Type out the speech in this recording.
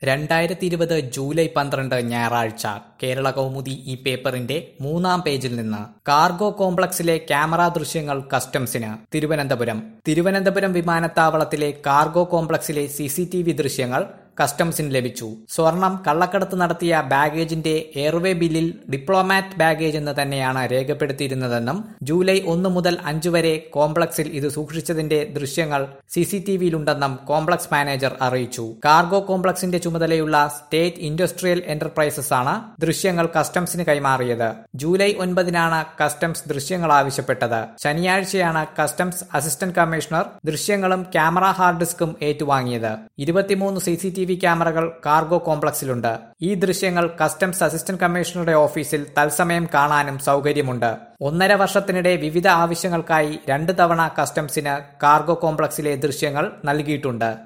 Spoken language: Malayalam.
രണ്ടായിരത്തി ഇരുപത് ജൂലൈ പന്ത്രണ്ട് ഞായറാഴ്ച കേരള കൗമുദി ഈ പേപ്പറിന്റെ മൂന്നാം പേജിൽ നിന്ന് കാർഗോ കോംപ്ലക്സിലെ ക്യാമറ ദൃശ്യങ്ങൾ കസ്റ്റംസിന് തിരുവനന്തപുരം തിരുവനന്തപുരം വിമാനത്താവളത്തിലെ കാർഗോ കോംപ്ലക്സിലെ സിസിടിവി ദൃശ്യങ്ങൾ കസ്റ്റംസിന് ലഭിച്ചു സ്വർണം കള്ളക്കടത്ത് നടത്തിയ ബാഗേജിന്റെ എയർവേ ബില്ലിൽ ഡിപ്ലോമാറ്റ് ബാഗേജ് എന്ന് തന്നെയാണ് രേഖപ്പെടുത്തിയിരുന്നതെന്നും ജൂലൈ ഒന്ന് മുതൽ അഞ്ചു വരെ കോംപ്ലക്സിൽ ഇത് സൂക്ഷിച്ചതിന്റെ ദൃശ്യങ്ങൾ സിസിടിവിയിലുണ്ടെന്നും കോംപ്ലക്സ് മാനേജർ അറിയിച്ചു കാർഗോ കോംപ്ലക്സിന്റെ ചുമതലയുള്ള സ്റ്റേറ്റ് ഇൻഡസ്ട്രിയൽ എന്റർപ്രൈസസ് ആണ് ദൃശ്യങ്ങൾ കസ്റ്റംസിന് കൈമാറിയത് ജൂലൈ ഒൻപതിനാണ് കസ്റ്റംസ് ദൃശ്യങ്ങൾ ആവശ്യപ്പെട്ടത് ശനിയാഴ്ചയാണ് കസ്റ്റംസ് അസിസ്റ്റന്റ് കമ്മീഷണർ ദൃശ്യങ്ങളും ക്യാമറ ഹാർഡ് ഡിസ്കും ഏറ്റുവാങ്ങിയത് ഇരുപത്തിമൂന്ന് സി സി ടി വി ക്യാമറകൾ കാർഗോ കോംപ്ലക്സിലുണ്ട് ഈ ദൃശ്യങ്ങൾ കസ്റ്റംസ് അസിസ്റ്റന്റ് കമ്മീഷണറുടെ ഓഫീസിൽ തത്സമയം കാണാനും സൗകര്യമുണ്ട് ഒന്നര വർഷത്തിനിടെ വിവിധ ആവശ്യങ്ങൾക്കായി രണ്ട് തവണ കസ്റ്റംസിന് കാർഗോ കോംപ്ലക്സിലെ ദൃശ്യങ്ങൾ നൽകിയിട്ടുണ്ട്